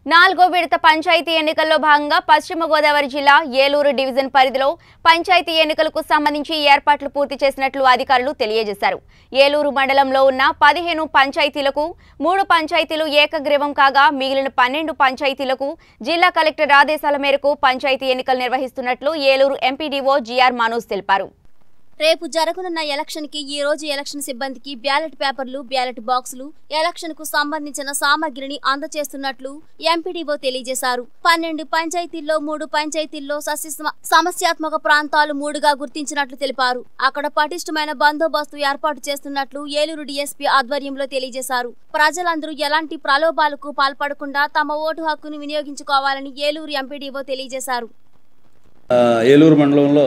నాలుగో విడత పంచాయతీ ఎన్నికల్లో భాగంగా పశ్చిమ గోదావరి జిల్లా ఏలూరు డివిజన్ పరిధిలో పంచాయతీ ఎన్నికలకు సంబంధించి ఏర్పాట్లు పూర్తి చేసినట్లు అధికారులు తెలియజేశారు ఏలూరు మండలంలో ఉన్న పదిహేను పంచాయతీలకు మూడు పంచాయతీలు ఏకగ్రీవం కాగా మిగిలిన పన్నెండు పంచాయతీలకు జిల్లా కలెక్టర్ ఆదేశాల మేరకు పంచాయతీ ఎన్నికలు నిర్వహిస్తున్నట్లు ఏలూరు ఎంపీడీఓ జీఆర్ మనోజ్ తెలిపారు రేపు జరగనున్న ఎలక్షన్ కి ఈ రోజు ఎలక్షన్ సిబ్బందికి బ్యాలెట్ పేపర్లు బ్యాలెట్ బాక్సులు ఎలక్షన్ కు సంబంధించిన సామగ్రిని అందజేస్తున్నట్లు ఎంపీడీఓ తెలియజేశారు పన్నెండు పంచాయతీల్లో మూడు పంచాయతీల్లో సస్య సమస్యాత్మక ప్రాంతాలు మూడుగా గుర్తించినట్లు తెలిపారు అక్కడ పటిష్టమైన బందోబస్తు ఏర్పాటు చేస్తున్నట్లు ఏలూరు డీఎస్పీ ఆధ్వర్యంలో తెలియజేశారు ప్రజలందరూ ఎలాంటి ప్రలోభాలకు పాల్పడకుండా తమ ఓటు హక్కును వినియోగించుకోవాలని ఏలూరు ఎంపీడీఓ తెలియజేశారు ఆ, ఏలూరు మండలంలో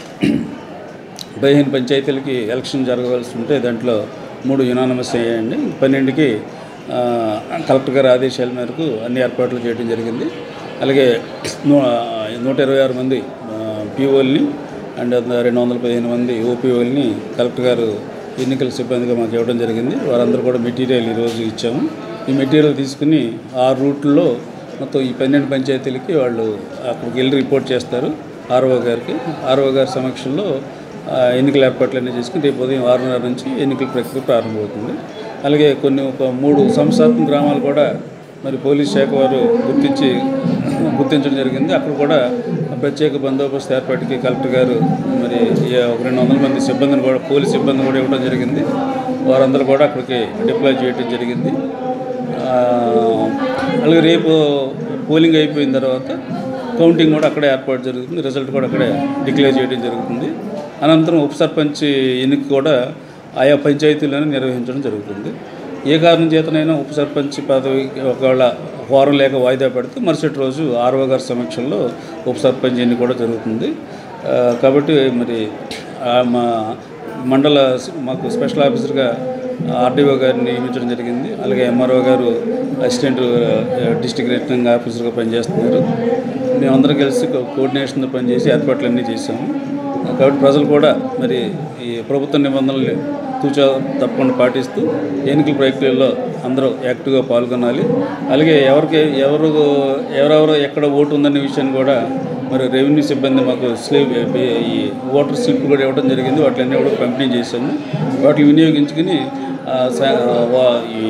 పదిహేను పంచాయతీలకి ఎలక్షన్ జరగవలసి ఉంటే దాంట్లో మూడు యునానమస్ అయ్యాయండి పన్నెండుకి ఆ, కలెక్టర్ గారి ఆదేశాల మేరకు అన్ని ఏర్పాట్లు చేయడం జరిగింది అలాగే నూ నూట ఇరవై ఆరు మంది పీఓల్ని అండ్ రెండు వందల పదిహేను మంది ఓపీఓల్ని కలెక్టర్ గారు ఎన్నికల సిబ్బందిగా మాకు ఇవ్వడం జరిగింది వారందరూ కూడా మెటీరియల్ ఈరోజు ఇచ్చాము ఈ మెటీరియల్ తీసుకుని ఆ రూట్లో మొత్తం ఈ పన్నెండు పంచాయతీలకి వాళ్ళు అక్కడికి వెళ్ళి రిపోర్ట్ చేస్తారు ఆర్ఓ గారికి ఆర్ఓ గారి సమక్షంలో ఆ, ఎన్నికల ఏర్పాట్లన్నీ చేసుకుని రేపు ఉదయం ఆరున్నర నుంచి ఎన్నికల ప్రక్రియ ప్రారంభమవుతుంది అలాగే కొన్ని ఒక మూడు సంస్థాత్మక గ్రామాలు కూడా మరి పోలీస్ శాఖ వారు గుర్తించి గుర్తించడం జరిగింది అక్కడ కూడా ప్రత్యేక బందోబస్తు ఏర్పాటుకి కలెక్టర్ గారు మరి ఈ ఒక రెండు వందల మంది సిబ్బందిని కూడా పోలీస్ సిబ్బంది కూడా ఇవ్వడం జరిగింది వారందరూ కూడా అక్కడికి డిప్లాయ్ చేయడం జరిగింది ఆ, అలాగే రేపు పోలింగ్ అయిపోయిన తర్వాత కౌంటింగ్ కూడా అక్కడే ఏర్పాటు జరుగుతుంది రిజల్ట్ కూడా అక్కడే డిక్లేర్ చేయడం జరుగుతుంది అనంతరం ఉప సర్పంచ్ ఎన్నిక కూడా ఆయా పంచాయతీలను నిర్వహించడం జరుగుతుంది ఏ కారణం చేతనైనా ఉప సర్పంచ్ పదవి ఒకవేళ వారం లేక వాయిదా పెడితే మరుసటి రోజు ఆర్ఓ గారి సమక్షంలో ఉప సర్పంచ్ ఎన్నిక కూడా జరుగుతుంది ఆ, కాబట్టి మరి ఆ మా మండల మాకు స్పెషల్ ఆఫీసర్గా ఆర్డీఓ గారిని నియమించడం జరిగింది అలాగే ఎంఆర్ఓ గారు అసిస్టెంట్ డిస్ట్రిక్ట్ రిటర్నింగ్ ఆఫీసర్గా పనిచేస్తున్నారు మేమందరం కలిసి కో- కోఆర్డినేషన్తో పనిచేసి ఏర్పాట్లన్నీ చేశాము కాబట్టి ప్రజలు కూడా మరి ఈ ప్రభుత్వ నిబంధనలు తూచా తప్పకుండా పాటిస్తూ ఎన్నికల ప్రక్రియలో అందరూ యాక్టివ్గా పాల్గొనాలి అలాగే ఎవరికి ఎవరు ఎవరెవరు ఎక్కడ ఓటు ఉందనే విషయాన్ని కూడా మరి రెవెన్యూ సిబ్బంది మాకు స్లీప్ ఈ ఓటర్ స్లిప్ కూడా ఇవ్వడం జరిగింది వాటిని కూడా పంపిణీ చేశాము వాటిని వినియోగించుకుని ఆ, సా- వా- ఈ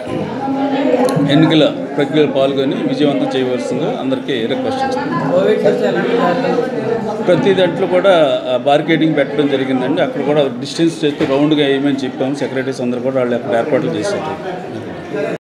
ఎన్నికల ప్రక్రియలో పాల్గొని విజయవంతం చేయవలసిందిగా అందరికీ రిక్వెస్ట్ చేస్తున్నాను ప్రతి దాంట్లో కూడా బార్గెటింగ్ పెట్టడం జరిగిందండి అక్కడ కూడా డిస్టెన్స్ చేస్తూ రౌండ్గా వేయమని చెప్పాము సెక్రటరీస్ అందరూ కూడా వాళ్ళు అక్కడ ఏర్పాట్లు చేశారు